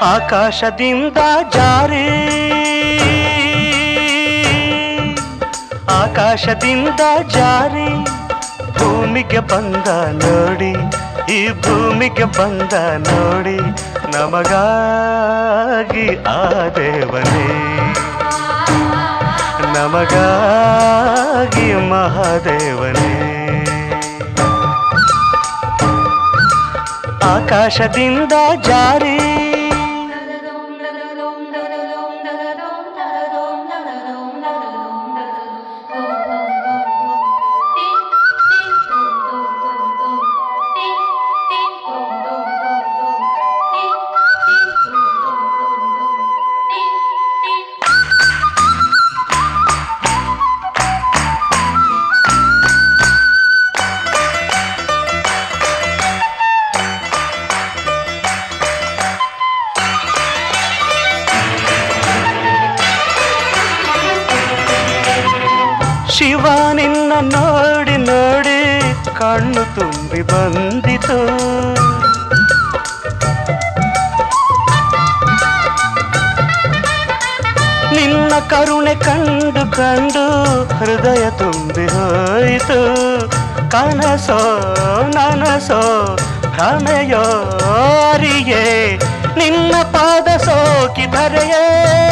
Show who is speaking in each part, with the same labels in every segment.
Speaker 1: ಆಕಾಶದಿಂದ ಜಾರಿ ಆಕಾಶದಿಂದ ಜಾರಿ ಭೂಮಿಗೆ ಬಂದ ನೋಡಿ ಈ ಭೂಮಿಗೆ ಬಂದ ನೋಡಿ ನಮಗಾಗಿ ಆ ದೇವನೇ ನಮಗಾಗಿ ಮಹಾದೇವನೇ ಆಕಾಶದಿಂದ ಜಾರಿ ಶಿವ ನಿನ್ನ ನೋಡಿ ನೋಡಿ ಕಣ್ಣು ತುಂಬಿ ಬಂದಿತು ನಿನ್ನ ಕರುಣೆ ಕಂಡು ಕಂಡು ಹೃದಯ ತುಂಬಿ ಹೋಯಿತು ಕನಸೋ ನನಸೋ ಭ್ರಮೆಯೋ ಅರಿಯೇ ನಿನ್ನ ಪಾದ ಸೋಕಿದರೆಯೇ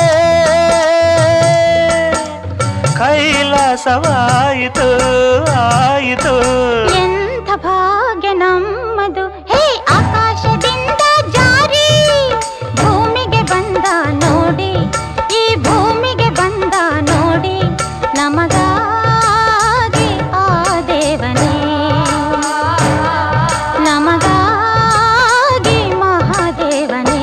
Speaker 1: ಕೈಲಾಸವಾಯಿತು ಆಯಿತು
Speaker 2: ಎಂಥ ಭಾಗ್ಯ ನಮ್ಮದು ಹೇ ಆಕಾಶದಿಂದ ಜಾರಿ ಭೂಮಿಗೆ ಬಂದ ನೋಡಿ ಈ ಭೂಮಿಗೆ ಬಂದ ನೋಡಿ ನಮಗಾಗಿ ಆ ದೇವನೇ ನಮಗಾಗಿ ಮಹಾದೇವನೇ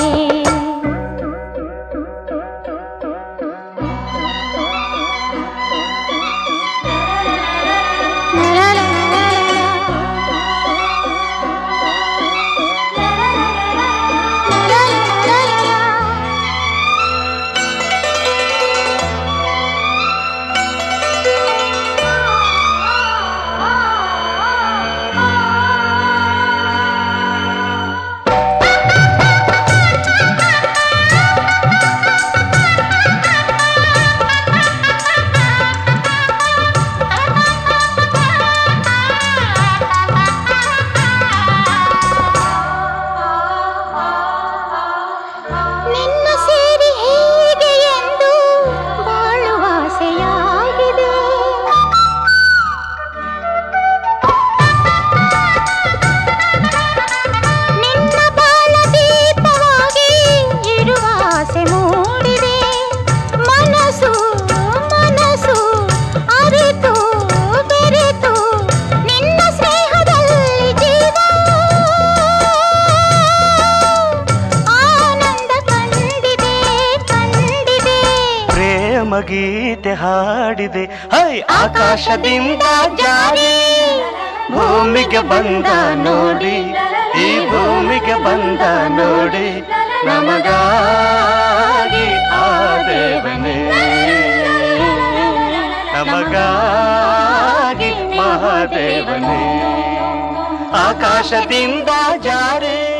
Speaker 2: ನಿನ್ನ ಸೇರಿ ಹೇಗೆ ಎಂದು ಬಾಳುವಾಸೆಯಾಗಿದೆ ನಿನ್ನ ಬಾಳ ದೀಪವಾಗಿ ಇರುವ ಆಸೆ ಮೂಡಿದೆ ಮನಸ್ಸು ಮನಸ್ಸು ಅರಿತು ಬೆರೆತು ನಿನ್ನ ಸ್ನೇಹದಲ್ಲಿ ಜೀವ ಆನಂದ ಕಂಡಿದೆ ಕಂಡಿದೆ
Speaker 1: ಪ್ರೇಮ ಗೀತೆ ಹಾಡಿದೆ ಹೈ ಆಕಾಶದಿಂದ ಜಾರಿ ಭೂಮಿಗೆ ಬಂದ ನೋಡಿ ಈ ಭೂಮಿಗೆ ಬಂದ ನೋಡಿ ನಮಗಾಗಿ ಆ ದೇವನೇ ನಮಗಾಗಿ ಮಹಾದೇವನೇ ಆಕಾಶದಿಂದ ಜಾರಿ